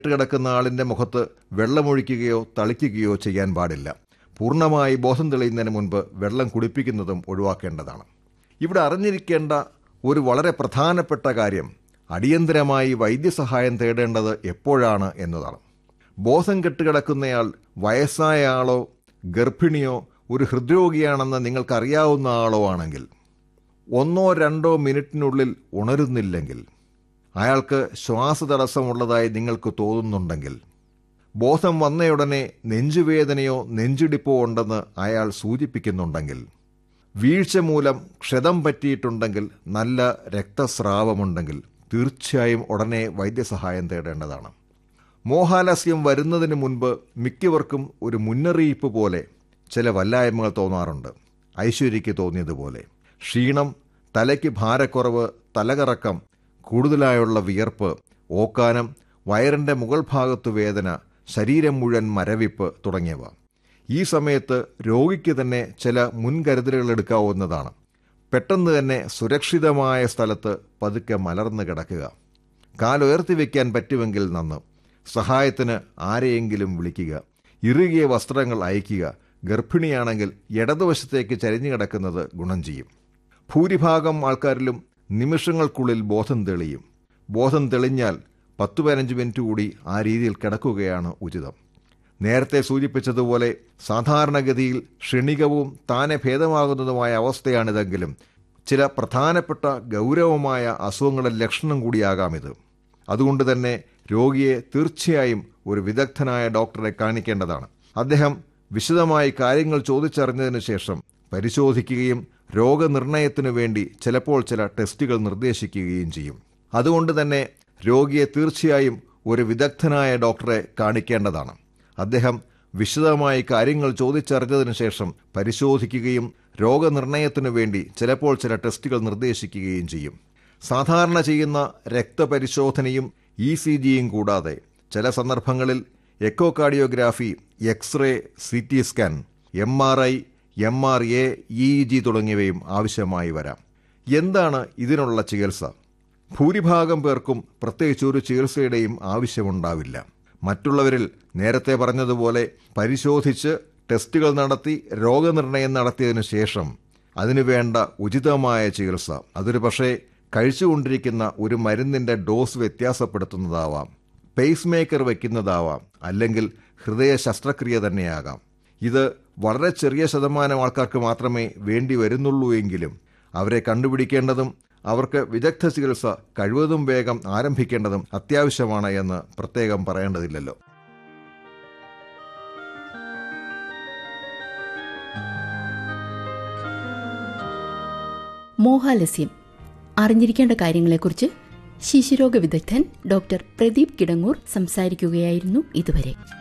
കിടക്കുന്ന ആളിന്റെ മുഖത്ത് വെള്ളമൊഴിക്കുകയോ തളിക്കുകയോ ചെയ്യാൻ പാടില്ല പൂർണ്ണമായി ബോധം തെളിയുന്നതിന് മുൻപ് വെള്ളം കുടിപ്പിക്കുന്നതും ഒഴിവാക്കേണ്ടതാണ് ഇവിടെ അറിഞ്ഞിരിക്കേണ്ട ഒരു വളരെ പ്രധാനപ്പെട്ട കാര്യം അടിയന്തരമായി വൈദ്യസഹായം തേടേണ്ടത് എപ്പോഴാണ് എന്നതാണ് ബോധം കെട്ടുകിടക്കുന്നയാൾ വയസ്സായ ആളോ ഗർഭിണിയോ ഒരു ഹൃദ്രോഗിയാണെന്ന് നിങ്ങൾക്കറിയാവുന്ന ആളോ ആണെങ്കിൽ ഒന്നോ രണ്ടോ മിനിറ്റിനുള്ളിൽ ഉണരുന്നില്ലെങ്കിൽ അയാൾക്ക് ശ്വാസതടസ്സമുള്ളതായി നിങ്ങൾക്ക് തോന്നുന്നുണ്ടെങ്കിൽ ബോധം വന്നയുടനെ നെഞ്ചുവേദനയോ നെഞ്ചിടിപ്പോ ഉണ്ടെന്ന് അയാൾ സൂചിപ്പിക്കുന്നുണ്ടെങ്കിൽ വീഴ്ച മൂലം ക്ഷതം പറ്റിയിട്ടുണ്ടെങ്കിൽ നല്ല രക്തസ്രാവമുണ്ടെങ്കിൽ തീർച്ചയായും ഉടനെ വൈദ്യസഹായം തേടേണ്ടതാണ് മോഹാലസ്യം വരുന്നതിന് മുൻപ് മിക്കവർക്കും ഒരു മുന്നറിയിപ്പ് പോലെ ചില വല്ലായ്മകൾ തോന്നാറുണ്ട് ഐശ്വര്യയ്ക്ക് തോന്നിയതുപോലെ ക്ഷീണം തലയ്ക്ക് ഭാരക്കുറവ് തലകറക്കം കൂടുതലായുള്ള വിയർപ്പ് ഓക്കാനം വയറിന്റെ മുകൾ ഭാഗത്തു വേദന ശരീരം മുഴുവൻ മരവിപ്പ് തുടങ്ങിയവ ഈ സമയത്ത് രോഗിക്ക് തന്നെ ചില മുൻകരുതലുകൾ എടുക്കാവുന്നതാണ് പെട്ടെന്ന് തന്നെ സുരക്ഷിതമായ സ്ഥലത്ത് പതുക്കെ മലർന്നു കിടക്കുക കാലുയർത്തി വയ്ക്കാൻ പറ്റുമെങ്കിൽ നന്ന് സഹായത്തിന് ആരെയെങ്കിലും വിളിക്കുക ഇറുകിയ വസ്ത്രങ്ങൾ അയക്കുക ഗർഭിണിയാണെങ്കിൽ ഇടതുവശത്തേക്ക് ചരിഞ്ഞു കിടക്കുന്നത് ഗുണം ചെയ്യും ഭൂരിഭാഗം ആൾക്കാരിലും നിമിഷങ്ങൾക്കുള്ളിൽ ബോധം തെളിയും ബോധം തെളിഞ്ഞാൽ പത്തു പതിനഞ്ച് മിനിറ്റ് കൂടി ആ രീതിയിൽ കിടക്കുകയാണ് ഉചിതം നേരത്തെ സൂചിപ്പിച്ചതുപോലെ സാധാരണഗതിയിൽ ക്ഷണികവും താനെ ഭേദമാകുന്നതുമായ അവസ്ഥയാണിതെങ്കിലും ചില പ്രധാനപ്പെട്ട ഗൗരവമായ അസുഖങ്ങളുടെ ലക്ഷണം കൂടിയാകാം ഇത് അതുകൊണ്ട് തന്നെ രോഗിയെ തീർച്ചയായും ഒരു വിദഗ്ധനായ ഡോക്ടറെ കാണിക്കേണ്ടതാണ് അദ്ദേഹം വിശദമായി കാര്യങ്ങൾ ചോദിച്ചറിഞ്ഞതിന് ശേഷം പരിശോധിക്കുകയും രോഗനിർണയത്തിനു വേണ്ടി ചിലപ്പോൾ ചില ടെസ്റ്റുകൾ നിർദ്ദേശിക്കുകയും ചെയ്യും അതുകൊണ്ട് തന്നെ രോഗിയെ തീർച്ചയായും ഒരു വിദഗ്ധനായ ഡോക്ടറെ കാണിക്കേണ്ടതാണ് അദ്ദേഹം വിശദമായി കാര്യങ്ങൾ ചോദിച്ചറിഞ്ഞതിനു ശേഷം പരിശോധിക്കുകയും രോഗനിർണയത്തിനു വേണ്ടി ചിലപ്പോൾ ചില ടെസ്റ്റുകൾ നിർദ്ദേശിക്കുകയും ചെയ്യും സാധാരണ ചെയ്യുന്ന രക്തപരിശോധനയും ഇ സി ജിയും കൂടാതെ ചില സന്ദർഭങ്ങളിൽ echocardiography X ray C T scan M R I M R A E G തുടങ്ങിയവയും ആവശ്യമായി വരാം എന്താണ് ഇതിനുള്ള ചികിത്സ ഭൂരിഭാഗം പേർക്കും പ്രത്യേകിച്ച് ഒരു ചികിത്സയുടെയും ആവശ്യമുണ്ടാവില്ല മറ്റുള്ളവരിൽ നേരത്തെ പറഞ്ഞതുപോലെ പരിശോധിച്ച് ടെസ്റ്റുകൾ നടത്തി രോഗനിർണയം നടത്തിയതിനു ശേഷം അതിനുവേണ്ട ഉചിതമായ ചികിത്സ അതൊരു പക്ഷേ കഴിച്ചുകൊണ്ടിരിക്കുന്ന ഒരു മരുന്നിന്റെ ഡോസ് വ്യത്യാസപ്പെടുത്തുന്നതാവാം പേസ് മേക്കർ വയ്ക്കുന്നതാവാം അല്ലെങ്കിൽ ഹൃദയ ശസ്ത്രക്രിയ തന്നെയാകാം ഇത് വളരെ ചെറിയ ശതമാനം ആൾക്കാർക്ക് മാത്രമേ വേണ്ടി വരുന്നുള്ളൂ എങ്കിലും അവരെ കണ്ടുപിടിക്കേണ്ടതും അവർക്ക് വിദഗ്ധ ചികിത്സ കഴിവതും വേഗം ആരംഭിക്കേണ്ടതും അത്യാവശ്യമാണ് എന്ന് പ്രത്യേകം പറയേണ്ടതില്ലല്ലോ മോഹാലസ്യം അറിഞ്ഞിരിക്കേണ്ട കാര്യങ്ങളെക്കുറിച്ച് ശിശുരോഗ വിദഗ്ധൻ ഡോക്ടർ പ്രദീപ് കിടങ്ങൂർ സംസാരിക്കുകയായിരുന്നു ഇതുവരെ